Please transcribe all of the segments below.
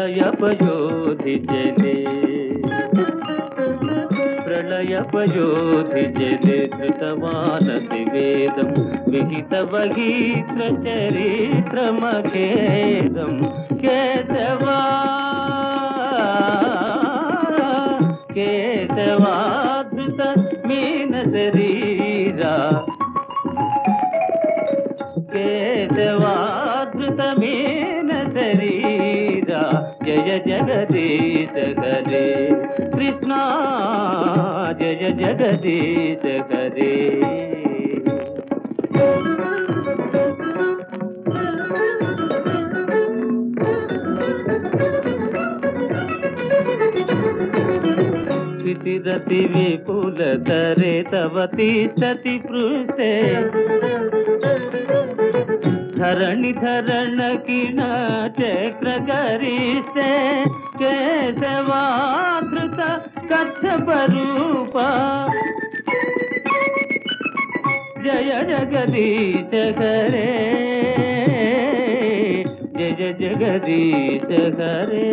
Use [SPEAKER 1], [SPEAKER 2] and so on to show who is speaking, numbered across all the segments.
[SPEAKER 1] ప్రళయపయోధి జలే ప్రళయపయోధి జలే ధృతవానసి వేదం విహిత వగీత్ర చరిత్రమఖేదం కేశవా కేశవాధృత మీన శరీరా కేశవాధృతమేన శరీరా జయ జగదీశ హరే కృష్ణ జయ జగదీశ హరే స్థితిరతి విపుల ధరే తవ తిష్టతి పృష్టే ధరణి ధరణ కిణ చక్ర గరిస్తే కేశవాధృత కచ్చప రూప జయ జగదీశ హరే జయ జగదీశ హరే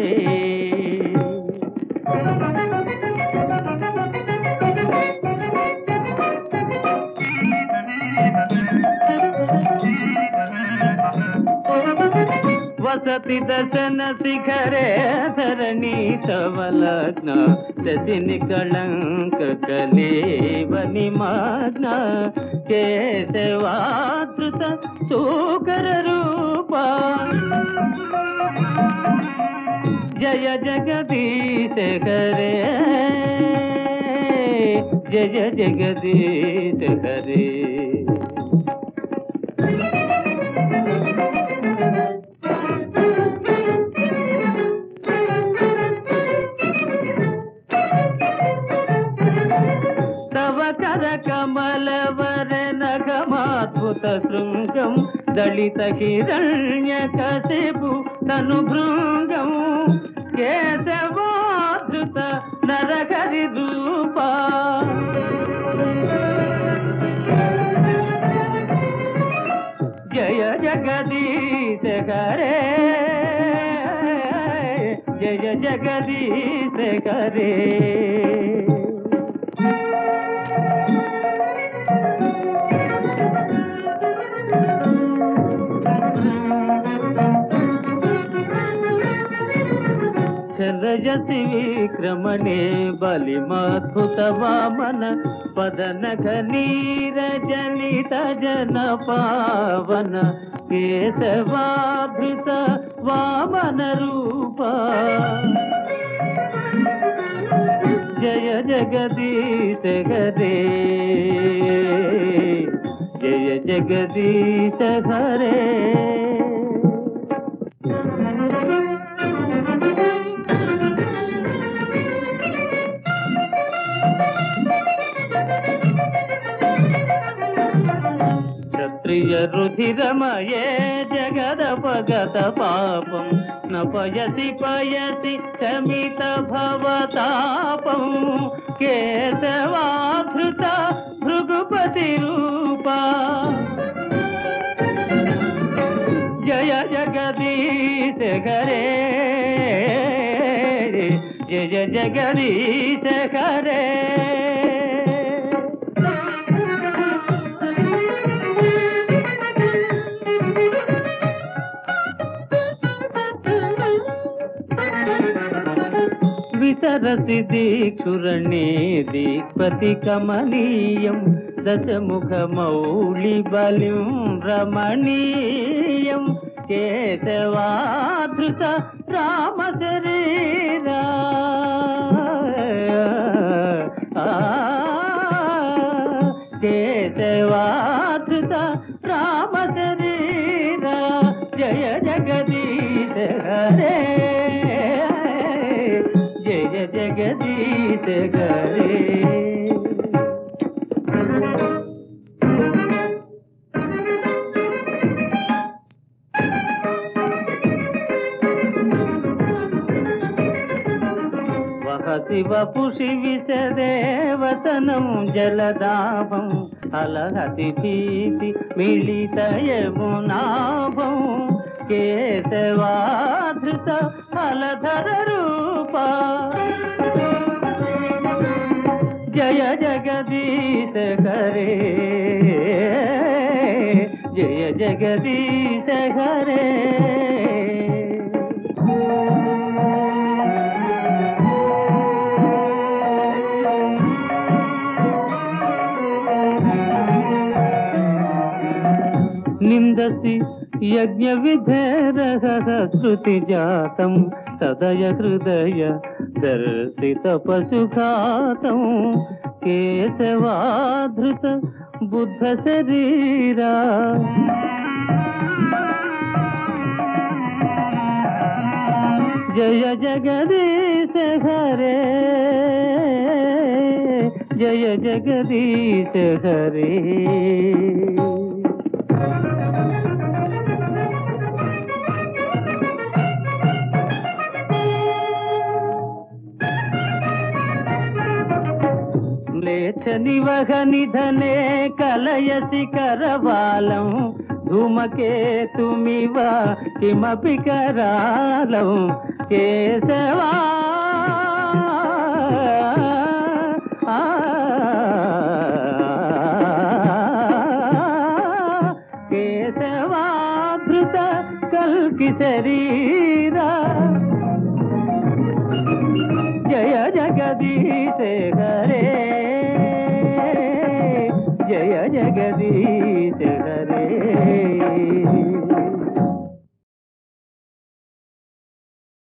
[SPEAKER 1] వసతి దర్శన శిఖరే ధరణి తవలగ్న శశిని కళంక కలేవని మాగ్న కేశవాతృత సూకర రూప జయ జగదీశ హరే జయ జగదీశ హరే తవ కర కమల వర నగమాద్భుత శృంగం దళిత హిరణ్య కశిపు తను భృంగం కేశవాధృత నరహరి రూప జయ జగదీశ హరే జయ జగదీశ హరే చలయసి విక్రమణే బలిమద్భుత వామన పదనఘ నీరజనిత జన పావన కేశవాధృత వామన రూప జయ జగదీశ హరే జయ జగదీశ హరే క్షత్రియ రుధిరమయే జగదపగత పాపం న పయసి పయసి శమిత భవతాపం కేశవాధృత భృగుపతి రూపా జయ జగదీశ హరే జయ జగదీశ హరే విసరసి దీక్షురణే దీపతి కమనీయం దశముఖ మౌళి బలిం రమణీయం కేశవాధృత రామ శరీరా కేశవాధృత రామ శరీరా జయ జగదీశ హరే జయ జగదీశ హరే వహసి వపుషి విశదేవతనం జలదాభం అలహతి భీతి మిళితయమునాభం కేశవాధృత హలధర రూప జయ జగదీశ హరే జయ జగదీశ హరే నిందసి యజ్ఞ విధేరహ శృతి జాతం సదయ హృదయ దర్శిత పశుఘాతం కేశవాధృత బుద్ధ శరీరా జయ జగదీశ హరే జయ జగదీశ హరే లేచ నివహ నిధనే కలయసి కరవాలం ధూమకేతుమివ కిమపి కరాలం కేశవా ఆ, కేశవాధృత కల్కి శరీరా జయ జగదీశ హరే జయ జగదీశ హరే